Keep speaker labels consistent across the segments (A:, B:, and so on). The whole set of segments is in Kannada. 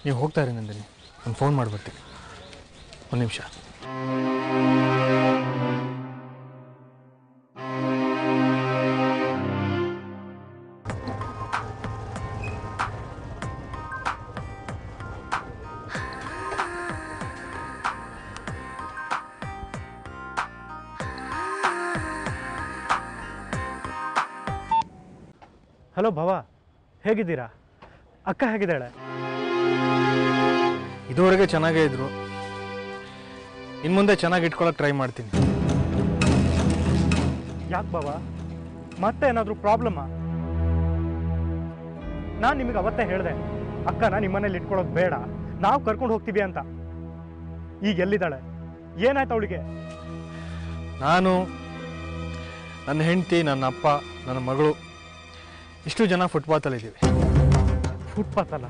A: ನೀವು ಹೋಗ್ತಾ ಇರಿ ನಂದಿನಿ ನಾನು ಫೋನ್ ಮಾಡಿಬಿಡ್ತೀನಿ ಒಂದು ನಿಮಿಷ
B: ಹಲೋ ಭವ ಹೇಗಿದ್ದೀರಾ ಅಕ್ಕ ಹೇಗಿದ್ದಾಳೆ
A: ಇದುವರೆಗೆ ಚೆನ್ನಾಗೇ ಇದ್ರು ಇನ್ನು ಮುಂದೆ ಚೆನ್ನಾಗಿ ಇಟ್ಕೊಳಕ್ಕೆ ಟ್ರೈ ಮಾಡ್ತೀನಿ
B: ಯಾಕೆ ಬಾವ ಮತ್ತೆ ಏನಾದರೂ ಪ್ರಾಬ್ಲಮ್ಮಾ ನಾನು ನಿಮಗೆ ಅವತ್ತೇ ಹೇಳಿದೆ ಅಕ್ಕನ ನಿಮ್ಮನೇಲಿ ಇಟ್ಕೊಳ್ಳೋದು ಬೇಡ ನಾವು ಕರ್ಕೊಂಡು ಹೋಗ್ತೀವಿ ಅಂತ ಈಗ ಎಲ್ಲಿದ್ದಾಳೆ ಏನಾಯ್ತು ಅವಳಿಗೆ
A: ನಾನು ನನ್ನ ಹೆಂಡತಿ ನನ್ನ ಅಪ್ಪ ನನ್ನ ಮಗಳು ಇಷ್ಟು ಜನ ಫುಟ್ಪಾತಲ್ಲಿದ್ದೀವಿ
B: ಫುಟ್ಪಾತ್ ಅಲ್ಲ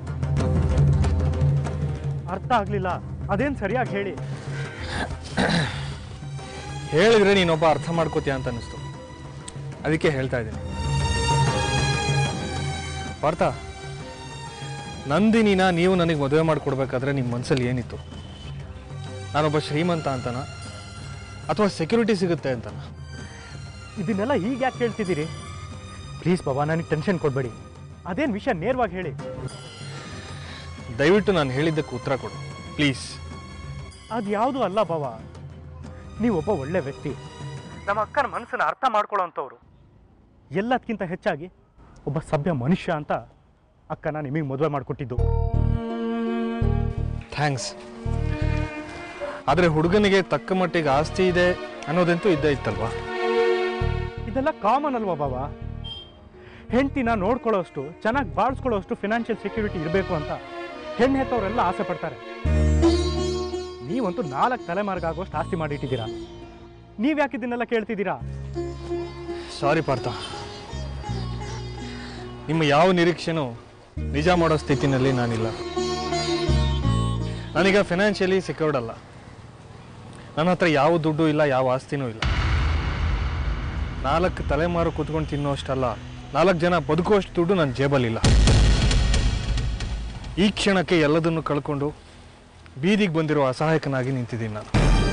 B: ಅರ್ಥ ಆಗ್ಲಿಲ್ಲ ಅದೇನು ಸರಿಯಾಗಿ ಹೇಳಿ
A: ಹೇಳಿದ್ರೆ ನೀನೊಬ್ಬ ಅರ್ಥ ಮಾಡ್ಕೋತೀಯ ಅಂತ ಅನ್ನಿಸ್ತು ಅದಕ್ಕೆ ಹೇಳ್ತಾ ಇದ್ದೀನಿ ಪಾರ್ಥ ನಂದಿನಿನ ನೀವು ನನಗೆ ಮದುವೆ ಮಾಡಿಕೊಡ್ಬೇಕಾದ್ರೆ ನಿಮ್ಮ ಮನಸ್ಸಲ್ಲಿ ಏನಿತ್ತು ನಾನೊಬ್ಬ ಶ್ರೀಮಂತ ಅಂತನಾ ಅಥವಾ ಸೆಕ್ಯೂರಿಟಿ ಸಿಗುತ್ತೆ ಅಂತನಾ
B: ಇದನ್ನೆಲ್ಲ ಈಗ ಯಾಕೆ ಕೇಳ್ತಿದ್ದೀರಿ ಪ್ಲೀಸ್ ಬಾಬಾ ನನಗೆ ಟೆನ್ಷನ್ ಕೊಡಬೇಡಿ ಅದೇನು ವಿಷಯ ನೇರವಾಗಿ ಹೇಳಿ
A: ದಯವಿಟ್ಟು ನಾನು ಹೇಳಿದ್ದಕ್ಕೆ ಉತ್ತರ ಕೊಡು ಪ್ಲೀಸ್
B: ಅದು ಯಾವುದು ಅಲ್ಲ ಬಾವ ನೀವೊಬ್ಬ ಒಳ್ಳೆ ವ್ಯಕ್ತಿ ನಮ್ಮ ಅಕ್ಕನ ಮನಸ್ಸನ್ನ ಅರ್ಥ ಮಾಡ್ಕೊಳ್ಳೋಂಥವ್ರು ಎಲ್ಲದಕ್ಕಿಂತ ಹೆಚ್ಚಾಗಿ ಒಬ್ಬ ಸಭ್ಯ ಮನುಷ್ಯ ಅಂತ ಅಕ್ಕನ ನಿಮಗೆ ಮದುವೆ ಮಾಡಿಕೊಟ್ಟಿದ್ದು
A: ಥ್ಯಾಂಕ್ಸ್ ಆದರೆ ಹುಡುಗನಿಗೆ ತಕ್ಕ ಮಟ್ಟಿಗೆ ಆಸ್ತಿ ಇದೆ ಅನ್ನೋದಂತೂ ಇದ್ದೇ ಇತ್ತಲ್ವಾ
B: ಇದೆಲ್ಲ ಕಾಮನ್ ಅಲ್ವಾ ಬಾವ ಹೆಂಡ್ತಿನ ನೋಡ್ಕೊಳ್ಳೋಷ್ಟು ಚೆನ್ನಾಗಿ ಬಾಳ್ಸ್ಕೊಳ್ಳೋಷ್ಟು ಫಿನಾನ್ಷಿಯಲ್ ಸೆಕ್ಯೂರಿಟಿ ಇರಬೇಕು ಅಂತ ಹೆಣ್ಣು ಹೆತ್ತವರೆಲ್ಲ ಆಸೆ ಪಡ್ತಾರೆ ನೀವಂತೂ ನಾಲ್ಕು ತಲೆಮಾರ್ಗಾಗೋಷ್ಟು ಆಸ್ತಿ ಮಾಡಿಟ್ಟಿದ್ದೀರಾ ನೀವು ಯಾಕೆ ಇದನ್ನೆಲ್ಲ ಕೇಳ್ತಿದ್ದೀರಾ
A: ಸಾರಿ ಪಾರ್ಥ ನಿಮ್ಮ ಯಾವ ನಿರೀಕ್ಷೆನೂ ನಿಜ ಮಾಡೋ ಸ್ಥಿತಿನಲ್ಲಿ ನಾನಿಲ್ಲ ನಾನೀಗ ಫಿನಾನ್ಷಿಯಲಿ ಸೆಕ್ಯೂರ್ಡ್ ಅಲ್ಲ ನನ್ನ ಹತ್ರ ಯಾವ ದುಡ್ಡು ಇಲ್ಲ ಯಾವ ಆಸ್ತಿನೂ ಇಲ್ಲ ನಾಲ್ಕು ತಲೆಮಾರು ಕೂತ್ಕೊಂಡು ತಿನ್ನೋಷ್ಟಲ್ಲ ನಾಲ್ಕು ಜನ ಬದುಕುವಷ್ಟು ದುಡ್ಡು ನನ್ನ ಜೇಬಲ್ಲಿಲ್ಲ ಈ ಕ್ಷಣಕ್ಕೆ ಎಲ್ಲದನ್ನು ಕಳ್ಕೊಂಡು ಬೀದಿಗೆ ಬಂದಿರೋ ಅಸಹಾಯಕನಾಗಿ ನಿಂತಿದ್ದೀನಿ ನಾನು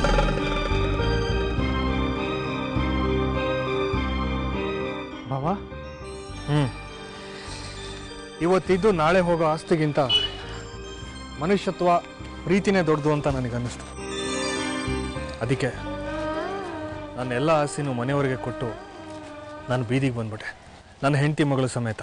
B: ಬಾವ
A: ಹ್ಞೂ ಇವತ್ತಿದ್ದು ನಾಳೆ ಹೋಗೋ ಆಸ್ತಿಗಿಂತ ಮನುಷ್ಯತ್ವ ಪ್ರೀತಿನೇ ದೊಡ್ಡದು ಅಂತ ನನಗೆ ಅನ್ನಿಸ್ತು ಅದಕ್ಕೆ ನನ್ನ ಎಲ್ಲ ಆಸ್ತಿನೂ ಮನೆಯವರಿಗೆ ಕೊಟ್ಟು ನಾನು ಬೀದಿಗೆ ಬಂದ್ಬಿಟ್ಟೆ ನನ್ನ ಹೆಂಡತಿ ಮಗಳು ಸಮೇತ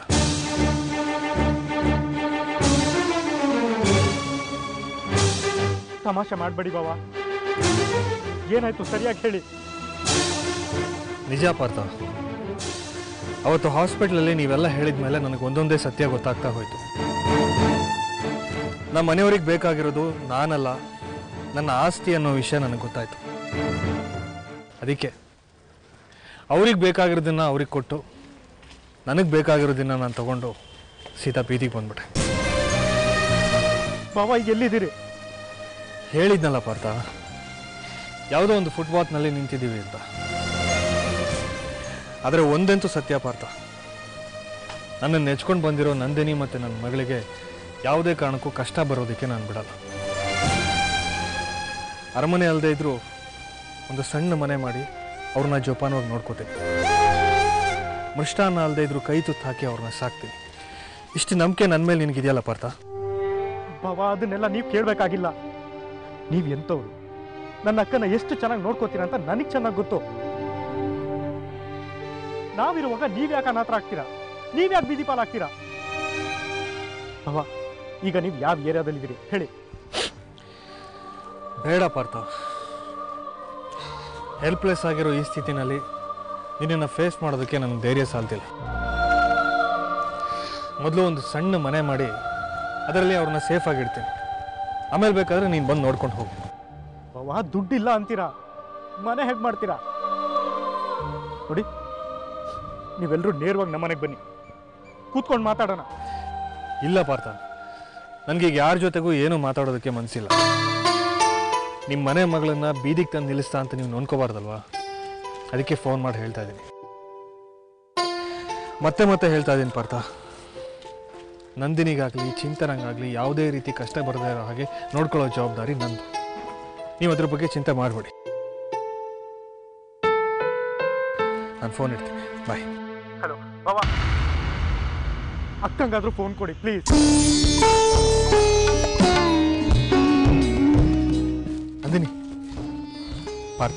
B: ತಮಾಷೆ ಮಾಡಬೇಡಿ ಬಾವ ಏನಾಯ್ತು ಸರಿಯಾಗಿ ಹೇಳಿ
A: ನಿಜ ಪಾರ್ಥ ಅವತ್ತು ಹಾಸ್ಪಿಟ್ಲಲ್ಲಿ ನೀವೆಲ್ಲ ಹೇಳಿದ ಮೇಲೆ ನನಗೆ ಒಂದೊಂದೇ ಸತ್ಯ ಗೊತ್ತಾಗ್ತಾ ಹೋಯಿತು ನಮ್ಮ ಮನೆಯವ್ರಿಗೆ ಬೇಕಾಗಿರೋದು ನಾನಲ್ಲ ನನ್ನ ಆಸ್ತಿ ಅನ್ನೋ ವಿಷಯ ನನಗೆ ಗೊತ್ತಾಯ್ತು ಅದಕ್ಕೆ ಅವ್ರಿಗೆ ಬೇಕಾಗಿರೋದನ್ನ ಅವ್ರಿಗೆ ಕೊಟ್ಟು ನನಗೆ ಬೇಕಾಗಿರೋದನ್ನ ನಾನು ತಗೊಂಡು ಸೀದಾ ಬೀದಿಗೆ ಬಂದ್ಬಿಟ್ಟೆ
B: ಬಾವ ಈಗ ಎಲ್ಲಿದ್ದೀರಿ
A: ಹೇಳಿದ್ನಲ್ಲ ಪಾರ್ಥ ಯಾವುದೋ ಒಂದು ಫುಟ್ಪಾತ್ನಲ್ಲಿ ನಿಂತಿದ್ದೀವಿ ಅಂತ ಆದರೆ ಒಂದಂತೂ ಸತ್ಯ ಪಾರ್ಥ ನನ್ನನ್ನು ನೆಚ್ಕೊಂಡು ಬಂದಿರೋ ನಂದಿನಿ ಮತ್ತು ನನ್ನ ಮಗಳಿಗೆ ಯಾವುದೇ ಕಾರಣಕ್ಕೂ ಕಷ್ಟ ಬರೋದಕ್ಕೆ ನಾನು ಬಿಡಲ್ಲ ಅರಮನೆ ಅಲ್ಲದೆ ಇದ್ರೂ ಒಂದು ಸಣ್ಣ ಮನೆ ಮಾಡಿ ಅವ್ರನ್ನ ಜೋಪಾನವಾಗಿ ನೋಡ್ಕೋತೀನಿ ಮೃಷ್ಟಾನ್ನ ಅಲ್ಲದೆ ಇದ್ರೂ ಕೈ ತುತ್ತು ಹಾಕಿ ಅವ್ರನ್ನ ಸಾಕ್ತೀನಿ ಇಷ್ಟು ನಂಬಿಕೆ ನನ್ನ ಮೇಲೆ ನಿನಗಿದೆಯಲ್ಲ ಪಾರ್ಥ
B: ಬಾವ ಅದನ್ನೆಲ್ಲ ನೀವು ಕೇಳಬೇಕಾಗಿಲ್ಲ ನೀವು ಎಂಥವ್ರು ನನ್ನ ಅಕ್ಕನ ಎಷ್ಟು ಚೆನ್ನಾಗಿ ನೋಡ್ಕೋತೀರಾ ಅಂತ ನನಗೆ ಚೆನ್ನಾಗಿ ಗೊತ್ತು ನಾವಿರುವಾಗ ನೀವ್ಯಾಕೆ ಅನಾಥ ಆಗ್ತೀರಾ ನೀವ್ಯಾಕೆ ಬೀದಿ ಪಾಲಾಗ್ತೀರಾ ಬಾವ ಈಗ ನೀವು ಯಾವ ಏರಿಯಾದಲ್ಲಿದ್ದೀರಿ ಹೇಳಿ
A: ಬೇಡ ಪಾರ್ಥ ಹೆಲ್ಪ್ಲೆಸ್ ಆಗಿರೋ ಈ ಸ್ಥಿತಿನಲ್ಲಿ ನಿನ್ನನ್ನು ಫೇಸ್ ಮಾಡೋದಕ್ಕೆ ನನಗೆ ಧೈರ್ಯ ಸಾಲ್ತಿಲ್ಲ ಮೊದಲು ಒಂದು ಸಣ್ಣ ಮನೆ ಮಾಡಿ ಅದರಲ್ಲಿ ಅವ್ರನ್ನ ಸೇಫ್ ಆಗಿಡ್ತೀನಿ ಆಮೇಲೆ ಬೇಕಾದ್ರೆ ನೀನು ಬಂದು ನೋಡ್ಕೊಂಡು ಹೋಗು
B: ಬಾವ ದುಡ್ಡಿಲ್ಲ ಅಂತೀರಾ ಮನೆ ಹೇಗೆ ಮಾಡ್ತೀರಾ ನೋಡಿ ನೀವೆಲ್ಲರೂ ನೇರವಾಗಿ ನಮ್ಮನೆಗೆ ಬನ್ನಿ ಕೂತ್ಕೊಂಡು ಮಾತಾಡೋಣ
A: ಇಲ್ಲ ಪಾರ್ಥ ನನಗೀಗ ಯಾರ ಜೊತೆಗೂ ಏನೂ ಮಾತಾಡೋದಕ್ಕೆ ಮನಸ್ಸಿಲ್ಲ ನಿಮ್ಮ ಮನೆ ಮಗಳನ್ನ ಬೀದಿಗೆ ತಂದು ನಿಲ್ಲಿಸ್ತಾ ಅಂತ ನೀವು ನೋಡ್ಕೋಬಾರ್ದಲ್ವಾ ಅದಕ್ಕೆ ಫೋನ್ ಮಾಡಿ ಹೇಳ್ತಾ ಇದ್ದೀನಿ ಮತ್ತೆ ಮತ್ತೆ ಹೇಳ್ತಾ ಇದ್ದೀನಿ ಪಾರ್ಥ ನಂದಿನಿಗಾಗಲಿ ಚಿಂತನಂಗಾಗಲಿ ಯಾವುದೇ ರೀತಿ ಕಷ್ಟ ಬರದೇ ಇರೋ ಹಾಗೆ ನೋಡ್ಕೊಳ್ಳೋ ಜವಾಬ್ದಾರಿ ನಂದು ನೀವು ಅದ್ರ ಬಗ್ಗೆ ಚಿಂತೆ ಮಾಡಬೇಡಿ ನಾನು ಫೋನ್ ಇಡ್ತೀನಿ ಬಾಯ್
B: ಹಲೋ ಬಾಬಾ ಅಕ್ಕಂಗಾದ್ರೂ ಫೋನ್ ಕೊಡಿ ಪ್ಲೀಸ್
A: ನಂದಿನಿ ಪಾರ್ಥ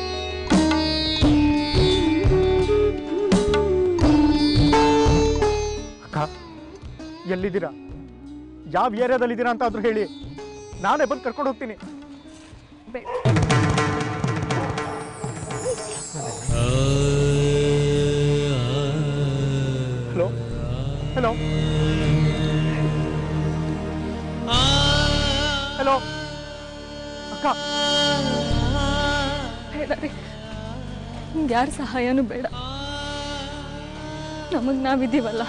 B: ಅಕ್ಕ ಎಲ್ಲಿದ್ದೀರಾ ಯಾವ ಏರಿಯಾದಲ್ಲಿದ್ದೀರಾ ಅಂತ ಆದ್ರೂ ಹೇಳಿ ನಾನೇ ಬಂದು ಕರ್ಕೊಂಡು ಹೋಗ್ತೀನಿ
C: ಬೇಡ
B: ಹಲೋ ಹಲೋ ಹಲೋ ಅಕ್ಕ
C: ಬೇಡ ರೀ ನಿಮ್ಗೆ ಯಾರ ಸಹಾಯನೂ ಬೇಡ ನಮಗೆ ನಾವಿದ್ದೀವಲ್ಲ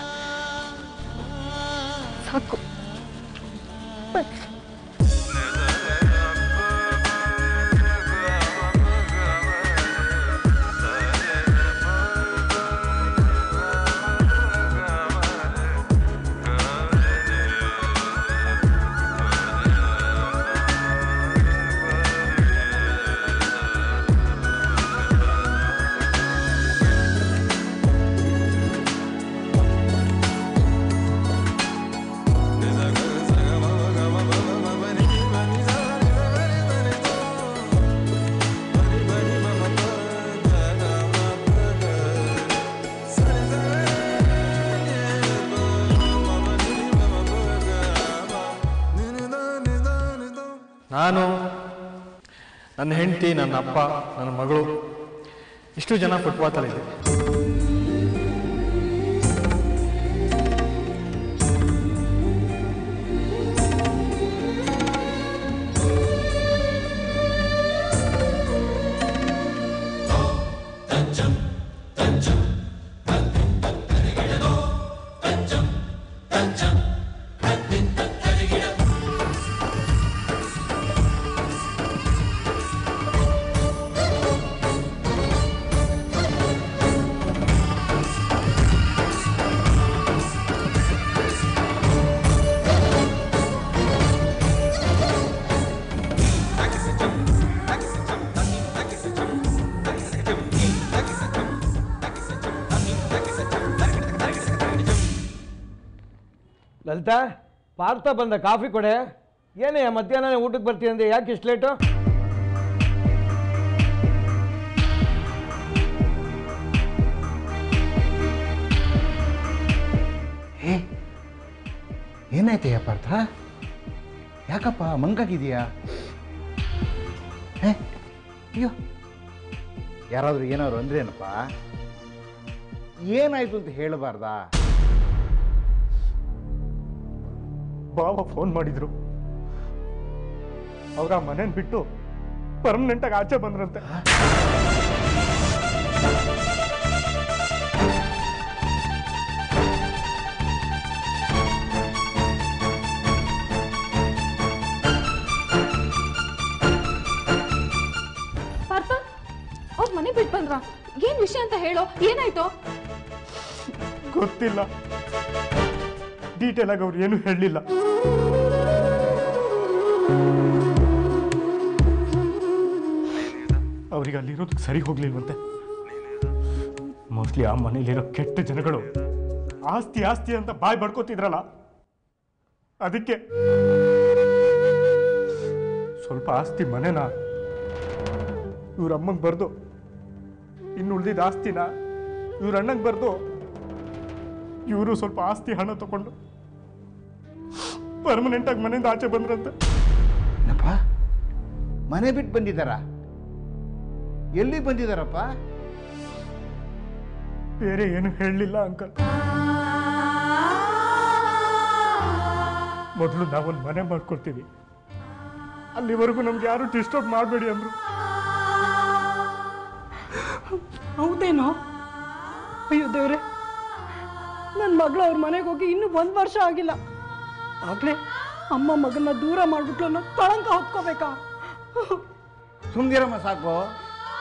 C: ಸಾಕು ಬನ್ನಿ
A: ನಾನು ನನ್ನ ಹೆಂಡತಿ ನನ್ನ ಅಪ್ಪ ನನ್ನ ಮಗಳು ಇಷ್ಟು ಜನ ಫುಟ್ಪಾತಲ್ಲಿದ್ದೀವಿ
D: ಲಲಿತಾ ಪಾರ್ಥ ಬಂದ ಕಾಫಿ ಕೊಡೆ ಏನೇ ಮಧ್ಯಾಹ್ನ ಊಟಕ್ಕೆ ಬರ್ತೀನಿ ಅಂದ್ರೆ ಯಾಕೆ ಇಷ್ಟು ಲೇಟು
E: ಏನಾಯ್ತಯ್ಯ ಪಾರ್ಥ ಯಾಕಪ್ಪ ಮಂಗಾಗಿದೆಯಾ ಹೇ ಅಯ್ಯೋ ಯಾರಾದರೂ ಏನಾದ್ರು ಅಂದ್ರೇನಪ್ಪ ಏನಾಯ್ತು ಅಂತ ಹೇಳಬಾರ್ದಾ
B: ಬಾವ ಫೋನ್ ಮಾಡಿದ್ರು ಅವ್ರ ಆ ಮನೇನ್ ಬಿಟ್ಟು ಪರ್ಮನೆಂಟ್ ಆಗಿ ಆಚೆ ಬಂದ್ರಂತೆ
C: ಪಾರ್ಥ ಅವ್ರ ಮನೆ ಬಿಟ್ಟು ಬಂದ್ರ ಏನ್ ವಿಷಯ ಅಂತ ಹೇಳೋ ಏನಾಯ್ತು
B: ಗೊತ್ತಿಲ್ಲ ಡೀಟೇಲ್ ಆಗಿ ಅವ್ರು ಏನು ಹೇಳಲಿಲ್ಲ ಅವ್ರಿಗೆ ಅಲ್ಲಿರೋದಕ್ಕೆ ಸರಿ ಹೋಗ್ಲಿಲ್ವಂತೆ ಮೋಸ್ಟ್ಲಿ ಆ ಮನೇಲಿರೋ ಕೆಟ್ಟ ಜನಗಳು ಆಸ್ತಿ ಆಸ್ತಿ ಅಂತ ಬಾಯ್ ಬಡ್ಕೋತಿದ್ರಲ್ಲ ಅದಕ್ಕೆ ಸ್ವಲ್ಪ ಆಸ್ತಿ ಮನೆನ ಇವ್ರ ಅಮ್ಮಂಗೆ ಬರ್ದು ಇನ್ನು ಉಳ್ದಿದ್ದ ಆಸ್ತಿನ ಇವ್ರ ಅಣ್ಣಂಗೆ ಬರ್ದು ಇವರು ಸ್ವಲ್ಪ ಆಸ್ತಿ ಹಣ ತಗೊಂಡು ಪರ್ಮನೆಂಟ್ ಆಗಿ ಮನೆಯಿಂದ ಆಚೆ ಬಂದ್ರಂತೆ
E: ಏನಪ್ಪ ಮನೆ ಬಿಟ್ಟು ಬಂದಿದ್ದಾರ ಎಲ್ಲಿ ಬಂದಿದ್ದಾರಪ್ಪ
B: ಬೇರೆ ಏನು ಹೇಳಲಿಲ್ಲ ಅಂಕಲ್ ಮೊದಲು ನಾವೊಂದು ಮನೆ ಮಾಡ್ಕೊಡ್ತೀವಿ ಅಲ್ಲಿವರೆಗೂ ನಮ್ಗೆ ಯಾರು ಡಿಸ್ಟರ್ಬ್ ಮಾಡಬೇಡಿ ಅಂದ್ರು
F: ಹೌದೇನೋ ಅಯ್ಯೋ ದೇವ್ರೆ ನನ್ನ ಮಗಳು ಅವ್ರ ಮನೆಗೆ ಹೋಗಿ ಇನ್ನೂ ಒಂದು ವರ್ಷ ಆಗಿಲ್ಲ ಆಗಲೇ ಅಮ್ಮ ಮಗನ ದೂರ ಮಾಡ್ಬಿಟ್ಲು ಅನ್ನೋ ಕಳಂಕ ಹೊತ್ಕೋಬೇಕಾ
E: ಸುಮ್ದಿರಮ್ಮ ಸಾಕು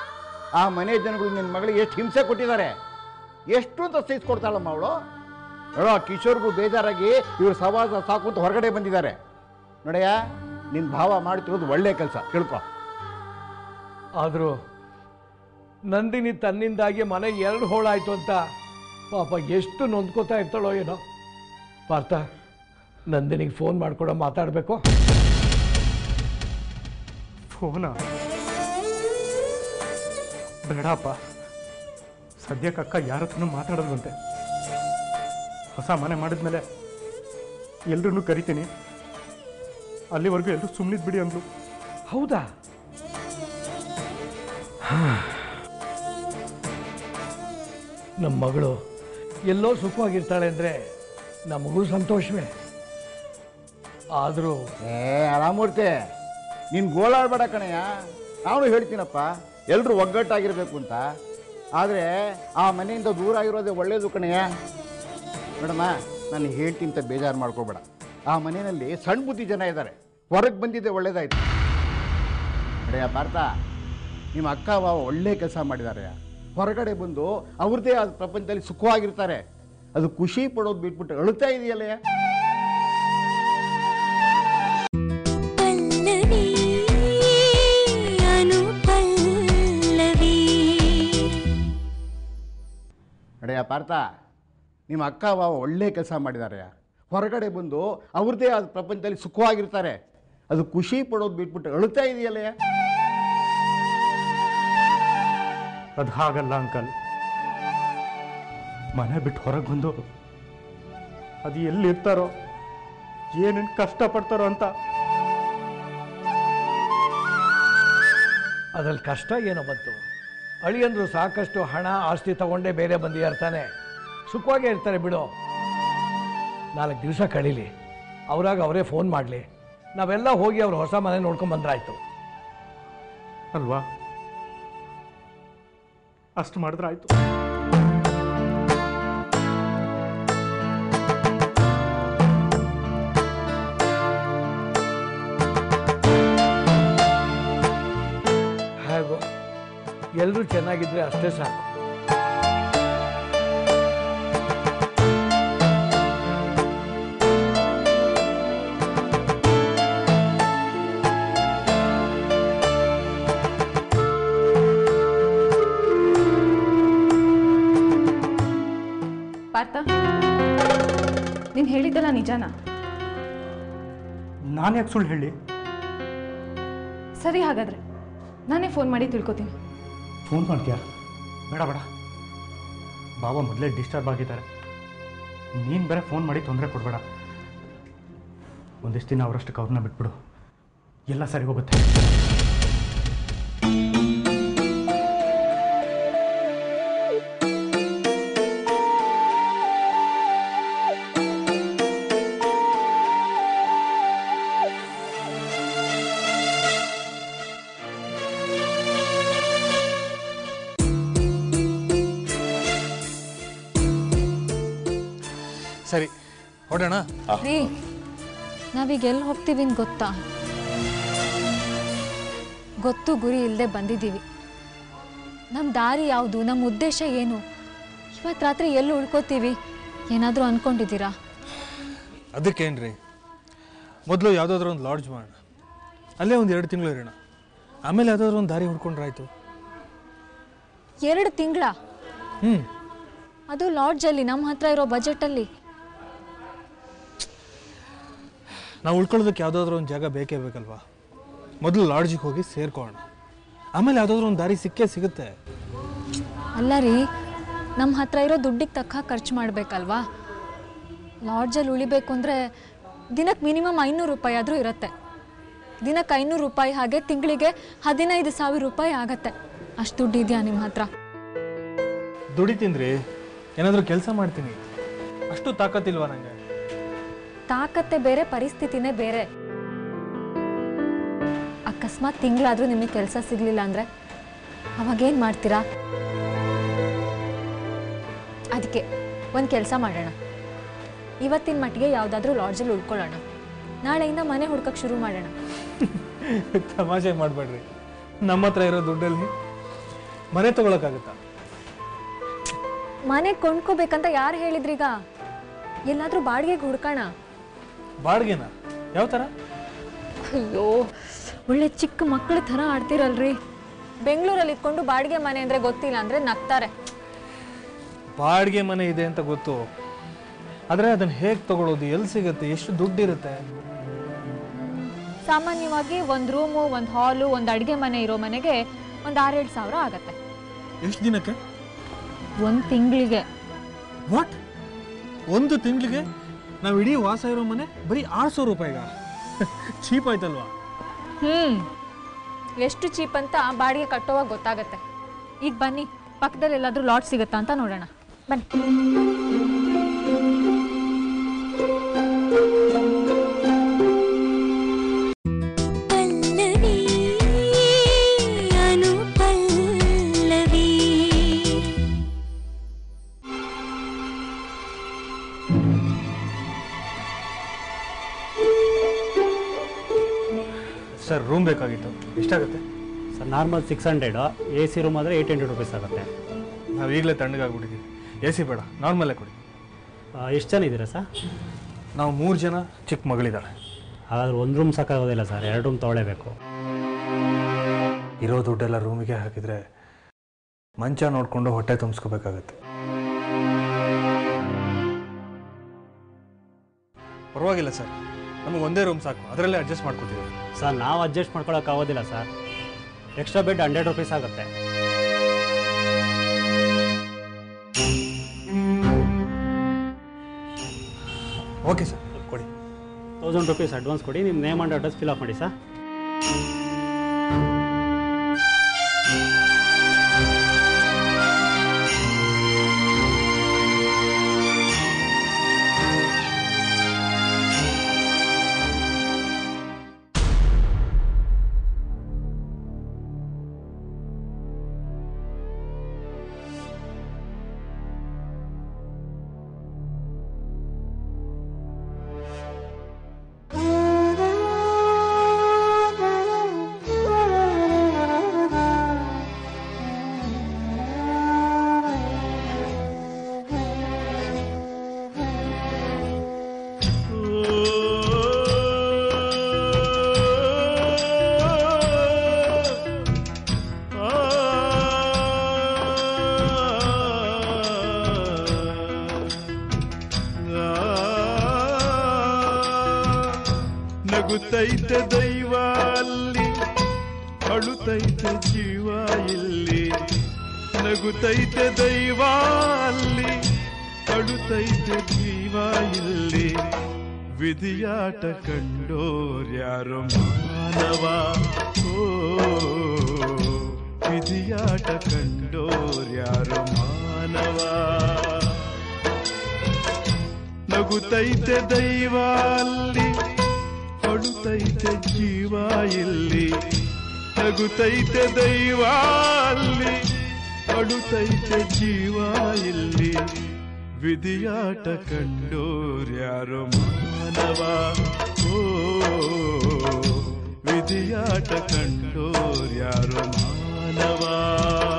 E: ಆ ಮನೆ ಜನಗಳು ನಿನ್ನ ಮಗಳಿಗೆ ಎಷ್ಟು ಹಿಂಸೆ ಕೊಟ್ಟಿದ್ದಾರೆ ಎಷ್ಟು ಅಂತ ಸಹಿಸ್ಕೊಡ್ತಾಳಮ್ಮ ಅವಳು ನೋಡೋ ಕಿಶೋರ್ಗೂ ಬೇಜಾರಾಗಿ ಇವ್ರು ಸವಾಸ ಸಾಕು ಅಂತ ಹೊರಗಡೆ ಬಂದಿದ್ದಾರೆ ನೋಡಯ್ಯ ನಿನ್ನ ಭಾವ ಮಾಡ್ತಿರೋದು ಒಳ್ಳೆ ಕೆಲಸ ತಿಳ್ಕೊ
D: ಆದರೂ ನಂದಿನಿ ತನ್ನಿಂದಾಗಿ ಮನೆ ಎರಡು ಹೋಳಾಯ್ತು ಅಂತ ಪಾಪ ಎಷ್ಟು ನೊಂದ್ಕೋತಾ ಇರ್ತಾಳೋ ಏನೋ ಪಾರ್ಥ ನಂದಿನಿಗೆ ಫೋನ್ ಮಾಡ್ಕೊಡೋ ಮಾತಾಡಬೇಕು
B: ಫೋನ ಬೇಡಪ್ಪ ಸದ್ಯಕ್ಕೆ ಅಕ್ಕ ಯಾರ ಹತ್ರನೂ ಮಾತಾಡೋದಂತೆ ಹೊಸ ಮನೆ ಮಾಡಿದ್ಮೇಲೆ ಎಲ್ರನ್ನೂ ಕರಿತೀನಿ ಅಲ್ಲಿವರೆಗೂ ಎಲ್ಲರೂ ಸುಮ್ಮನಿದ್ ಬಿಡಿ ಅಂದ್ಲು
D: ಹೌದಾ ನಮ್ಮ ಮಗಳು ಎಲ್ಲೋ ಸುಖವಾಗಿರ್ತಾಳೆ ಅಂದರೆ ನಮಗೂ ಸಂತೋಷವೇ ಆದರೂ
E: ಏ ರಾಮೂರ್ತಿ ನೀನು ಗೋಳಾಡ್ಬೇಡ ಕಣಯ್ಯ ನಾನು ಹೇಳ್ತೀನಪ್ಪ ಎಲ್ಲರೂ ಒಗ್ಗಟ್ಟಾಗಿರ್ಬೇಕು ಅಂತ ಆದರೆ ಆ ಮನೆಯಿಂದ ದೂರ ಆಗಿರೋದೇ ಒಳ್ಳೇದು ಕಣಯ್ಯ ಮೇಡಮ್ಮ ನಾನು ಹೇಳ್ತೀನಿ ಅಂತ ಬೇಜಾರು ಮಾಡ್ಕೋಬೇಡ ಆ ಮನೆಯಲ್ಲಿ ಸಣ್ಣ ಬುದ್ಧಿ ಜನ ಇದ್ದಾರೆ ಹೊರಗೆ ಬಂದಿದ್ದೆ ಒಳ್ಳೇದಾಯ್ತು ಕಡೆಯ ಭಾರತ ನಿಮ್ಮ ಅಕ್ಕ ಬಾವ ಒಳ್ಳೆ ಕೆಲಸ ಮಾಡಿದ್ದಾರೆ ಹೊರಗಡೆ ಬಂದು ಅವ್ರದ್ದೇ ಆದ ಪ್ರಪಂಚದಲ್ಲಿ ಸುಖವಾಗಿರ್ತಾರೆ ಅದು ಖುಷಿ ಪಡೋದು ಬಿಟ್ಬಿಟ್ಟು ಅಳುತ್ತಾ ಇದೆಯಲ್ಲ
G: ಪಲ್ಲವಿ ಅನುಪಲ್ಲವಿ
E: ನಡೆಯ ಪಾರ್ಥ ನಿಮ್ಮ ಅಕ್ಕ ಬಾವ ಒಳ್ಳೆ ಕೆಲಸ ಮಾಡಿದ್ದಾರೆ ಹೊರಗಡೆ ಬಂದು ಅವ್ರದ್ದೇ ಆದ ಪ್ರಪಂಚದಲ್ಲಿ ಸುಖವಾಗಿರ್ತಾರೆ ಅದು ಖುಷಿ ಪಡೋದು ಬಿಟ್ಬಿಟ್ಟು ಅಳುತ್ತಾ ಇದೆಯಲ್ಲ
B: ಅದು ಹಾಗಲ್ಲ ಅಂಕಲ್ ಮನೆ ಬಿಟ್ಟು ಹೊರಗೆ ಬಂದು ಅದು ಎಲ್ಲಿರ್ತಾರೋ ಏನೇನು ಕಷ್ಟಪಡ್ತಾರೋ ಅಂತ
D: ಅದ್ರಲ್ಲಿ ಕಷ್ಟ ಏನೋ ಬಂತು ಅಳಿಯಂದ್ರು ಸಾಕಷ್ಟು ಹಣ ಆಸ್ತಿ ತಗೊಂಡೇ ಬೇರೆ ಬಂದಿದ್ದಾರೆ ತಾನೆ ಸುಖವಾಗೇ ಇರ್ತಾರೆ ಬಿಡು ನಾಲ್ಕು ದಿವಸ ಕಳೀಲಿ ಅವರಾಗ ಅವರೇ ಫೋನ್ ಮಾಡಲಿ ನಾವೆಲ್ಲ ಹೋಗಿ ಅವ್ರ ಹೊಸ ಮನೆ ನೋಡ್ಕೊಂಡ್ ಬಂದ್ರಾಯ್ತು
B: ಅಲ್ವಾ ಅಷ್ಟು ಮಾಡಿದ್ರೆ ಆಯ್ತು
D: ಹೇಗೋ ಎಲ್ಲರೂ ಚೆನ್ನಾಗಿದ್ರೆ ಅಷ್ಟೇ ಸಾಕು
C: ಪಾರ್ಥ ನೀನು ಹೇಳಿದ್ದಲ್ಲ ನಿಜನಾ
B: ನಾನು ಯಾಕೆ ಸುಳ್ಳು ಹೇಳಿ
C: ಸರಿ ಹಾಗಾದ್ರೆ ನಾನೇ ಫೋನ್ ಮಾಡಿ ತಿಳ್ಕೊತೀನಿ
B: ಫೋನ್ ಮಾಡ್ತೀಯಾ ಬೇಡ ಬೇಡ ಬಾಬಾ ಮೊದಲೇ ಡಿಸ್ಟರ್ಬ್ ಆಗಿದ್ದಾರೆ ನೀನು ಬೇರೆ ಫೋನ್ ಮಾಡಿ ತೊಂದರೆ ಕೊಡಬೇಡ ಒಂದಿಷ್ಟು ದಿನ ಅವರಷ್ಟಕ್ಕೆ ಅವ್ರನ್ನ ಬಿಟ್ಬಿಡು ಎಲ್ಲ ಸರಿ ಹೋಗುತ್ತೆ
A: ಸರಿ ಹೊಡೋಣ
H: ರೀ ನಾವೀಗ ಎಲ್ಲಿ ಹೋಗ್ತೀವಿ ಅಂತ ಗೊತ್ತಾ ಗೊತ್ತು ಗುರಿ ಇಲ್ಲದೆ ಬಂದಿದ್ದೀವಿ ನಮ್ಮ ದಾರಿ ಯಾವುದು ನಮ್ಮ ಉದ್ದೇಶ ಏನು ಇವತ್ತು ರಾತ್ರಿ ಎಲ್ಲಿ ಉಳ್ಕೋತೀವಿ ಏನಾದರೂ ಅನ್ಕೊಂಡಿದ್ದೀರಾ
A: ಅದಕ್ಕೇನ್ರಿ ಮೊದಲು ಯಾವುದಾದ್ರೂ ಒಂದು ಲಾಡ್ಜ್ ಮಾಡೋಣ ಅಲ್ಲೇ ಒಂದು ಎರಡು ತಿಂಗಳು ಇರೋಣ ಆಮೇಲೆ ಯಾವುದಾದ್ರೂ ಒಂದು ದಾರಿ ಹುಡ್ಕೊಂಡ್ರಾಯ್ತು
H: ಎರಡು ತಿಂಗಳ
A: ಹ್ಞೂ
H: ಅದು ಲಾಡ್ಜಲ್ಲಿ ನಮ್ಮ ಹತ್ರ ಇರೋ ಬಜೆಟಲ್ಲಿ
A: ನಾವು ಉಳ್ಕೊಳ್ಳೋದಕ್ಕೆ ಯಾವುದಾದ್ರೂ ಒಂದು ಜಾಗ ಬೇಕೇ ಬೇಕಲ್ವಾ ಮೊದಲು ಲಾಡ್ಜಿಗೆ ಹೋಗಿ ಸೇರ್ಕೊಳ್ಳೋಣ ಆಮೇಲೆ ಯಾವುದಾದ್ರೂ ಒಂದು ದಾರಿ ಸಿಕ್ಕೇ ಸಿಗುತ್ತೆ
H: ಅಲ್ಲ ರೀ ನಮ್ಮ ಹತ್ರ ಇರೋ ದುಡ್ಡಿಗೆ ತಕ್ಕ ಖರ್ಚು ಮಾಡಬೇಕಲ್ವಾ ಲಾಡ್ಜಲ್ಲಿ ಉಳಿಬೇಕು ಅಂದರೆ ದಿನಕ್ಕೆ ಮಿನಿಮಮ್ ಐನೂರು ರೂಪಾಯಿ ಆದರೂ ಇರುತ್ತೆ ದಿನಕ್ಕೆ ಐನೂರು ರೂಪಾಯಿ ಹಾಗೆ ತಿಂಗಳಿಗೆ ಹದಿನೈದು ಸಾವಿರ ರೂಪಾಯಿ ಆಗತ್ತೆ ಅಷ್ಟು ದುಡ್ಡು ಇದೆಯಾ ನಿಮ್ಮ ಹತ್ರ
A: ದುಡಿತೀನಿ ಏನಾದರೂ ಕೆಲಸ ಮಾಡ್ತೀನಿ ಅಷ್ಟು ತಾಕತ್ತಿಲ್ವಾ ನನಗೆ
H: ತಾಕತ್ತೆ ಬೇರೆ ಪರಿಸ್ಥಿತಿನೇ ಬೇರೆ ಅಕಸ್ಮಾತ್ ತಿಂಗಳಾದರೂ ನಿಮಗೆ ಕೆಲಸ ಸಿಗಲಿಲ್ಲ ಅಂದರೆ ಅವಾಗೇನು ಮಾಡ್ತೀರಾ ಅದಕ್ಕೆ ಒಂದು ಕೆಲಸ ಮಾಡೋಣ ಇವತ್ತಿನ ಮಟ್ಟಿಗೆ ಯಾವುದಾದ್ರೂ ಲಾಡ್ಜಲ್ಲಿ ಉಳ್ಕೊಳ್ಳೋಣ ನಾಳೆಯಿಂದ ಮನೆ ಹುಡ್ಕಕ್ಕೆ ಶುರು ಮಾಡೋಣ
A: ತಮಾಷೆ ಮಾಡಬೇಡ್ರಿ ನಮ್ಮ ಹತ್ರ ಇರೋ ದುಡ್ಡಲ್ಲಿ ಮನೆ ತಗೊಳಕ್ಕಾಗತ್ತಾ
H: ಮನೆ ಕೊಂಡ್ಕೋಬೇಕಂತ ಯಾರು ಹೇಳಿದ್ರೀಗ ಎಲ್ಲಾದರೂ ಬಾಡಿಗೆಗೆ ಹುಡ್ಕೋಣ
A: ಬಾಡಿಗೆನ ಯಾವ ಥರ
H: ಅಯ್ಯೋ ಒಳ್ಳೆ ಚಿಕ್ಕ ಮಕ್ಕಳ ಥರ ಆಡ್ತಿರಲ್ರಿ ಬೆಂಗಳೂರಲ್ಲಿ ಇಟ್ಕೊಂಡು ಬಾಡಿಗೆ ಮನೆ ಅಂದರೆ ಗೊತ್ತಿಲ್ಲ ಅಂದರೆ ನಗ್ತಾರೆ
A: ಬಾಡಿಗೆ ಮನೆ ಇದೆ ಅಂತ ಗೊತ್ತು ಆದರೆ ಅದನ್ನು ಹೇಗೆ ತಗೊಳ್ಳೋದು ಎಲ್ಲಿ ಸಿಗುತ್ತೆ ಎಷ್ಟು ದುಡ್ಡಿರುತ್ತೆ
H: ಸಾಮಾನ್ಯವಾಗಿ ಒಂದು ರೂಮು ಒಂದು ಹಾಲು ಒಂದು ಅಡುಗೆ ಮನೆ ಇರೋ ಮನೆಗೆ ಒಂದು ಆರೇಳು ಸಾವಿರ ಆಗತ್ತೆ
A: ಎಷ್ಟು ದಿನಕ್ಕೆ
H: ಒಂದು ತಿಂಗಳಿಗೆ
A: ವಾಟ್ ಒಂದು ತಿಂಗಳಿಗೆ ನಾವು ಇಡೀ ವಾಸ ಇರೋ ಮನೆ ಬರೀ ಆರು ಸಾವಿರ ರೂಪಾಯಿಗ ಚೀಪ್ ಆಯ್ತಲ್ವಾ
H: ಹ್ಞೂ ಎಷ್ಟು ಚೀಪ್ ಅಂತ ಬಾಡಿಗೆ ಕಟ್ಟೋವಾಗ ಗೊತ್ತಾಗತ್ತೆ ಈಗ ಬನ್ನಿ ಪಕ್ಕದಲ್ಲಿ ಎಲ್ಲಾದರೂ ಲಾಟ್ ಸಿಗುತ್ತಾ ಅಂತ ನೋಡೋಣ ಬನ್ನಿ
G: ಪಲ್ಲವಿ ಅನುಪಲ್ಲವಿ
A: ಸರ್ ರೂಮ್ ಬೇಕಾಗಿತ್ತು ಎಷ್ಟಾಗುತ್ತೆ
B: sir normal six hundred A C room ಆದರೆ ಏಯ್ಟ್ ಹಂಡ್ರೆಡ್ ರುಪೀಸ್ ಆಗುತ್ತೆ
A: ನಾವು ಈಗಲೇ ತಣ್ಣಗಾಗ್ಬಿಟ್ಟಿದ್ದೀವಿ ಎ ಸಿ ಬೇಡ ನಾರ್ಮಲ್ಲೇ ಕೊಡಿ
B: ಎಷ್ಟು ಜನ ಇದ್ದೀರಾ ಸರ್
A: ನಾವು ಮೂರು ಜನ ಚಿಕ್ಕ ಮಗಳಿದ್ದಾಳೆ
B: ಹಾಗಾದ್ರೆ ಒಂದು ರೂಮ್ ಸಾಕಾಗೋದಿಲ್ಲ ಸರ್ ಎರಡು ರೂಮ್ ತೊಗೊಳ್ಳೇಬೇಕು
A: ಇರೋ ದುಡ್ಡೆಲ್ಲ ರೂಮಿಗೆ ಹಾಕಿದರೆ ಮಂಚ ನೋಡಿಕೊಂಡು ಹೊಟ್ಟೆ ತುಂಬಿಸ್ಕೋಬೇಕಾಗತ್ತೆ ಪರವಾಗಿಲ್ಲ ಸರ್ ನಮಗೆ ಒಂದೇ ರೂಮ್ ಸಾಕು ಅದರಲ್ಲೇ ಅಡ್ಜಸ್ಟ್ ಮಾಡ್ಕೋತೀವಿ
B: ಸರ್ ನಾವು ಅಡ್ಜಸ್ಟ್ ಮಾಡ್ಕೊಳಕ್ಕೆ ಆಗೋದಿಲ್ಲ sir extra bed hundred rupees ಆಗುತ್ತೆ
A: ಓಕೆ ಸರ್ ಕೊಡಿ
B: ತೌಸಂಡ್ ರುಪೀಸ್ ಅಡ್ವಾನ್ಸ್ ಕೊಡಿ ನಿಮ್ಮ name and address fill up ಮಾಡಿ ಸರ್
I: ನಗುತ್ತೈತೆ ದೈವ ಅಲ್ಲಿ ಅಳುತ್ತೈತೆ ಜೀವ ಇಲ್ಲಿ ನಗುತ್ತೈತೆ ದೈವ ಅಲ್ಲಿ ಅಳುತ್ತೈತೆ ಜೀವ ಇಲ್ಲಿ ವಿಧಿಯಾಟ ಕಂಡೋರ್ಯಾರೋ ಮಾನವ ಓ ವಿಧಿಯಾಟ ಕಂಡೋರ್ಯಾರೋ ಮಾನವ ನಗುತ್ತೈತೆ ದೈವ ಅಲ್ಲಿ ಅಳುತ್ತೈತೆ ಜೀವ ಇಲ್ಲಿ ನಗುತ್ತೈತೆ ದೈವ ಅಲ್ಲಿ ಅಳುತ್ತೈತೆ ಜೀವ ಇಲ್ಲಿ ವಿಧಿಯಾಟ ಕಂಡೋರ್ಯಾರೋ ಮಾನವ ಓ ವಿಧಿಯಾಟ ಕಂಡೋರ್ಯಾರೋ ಮಾನವ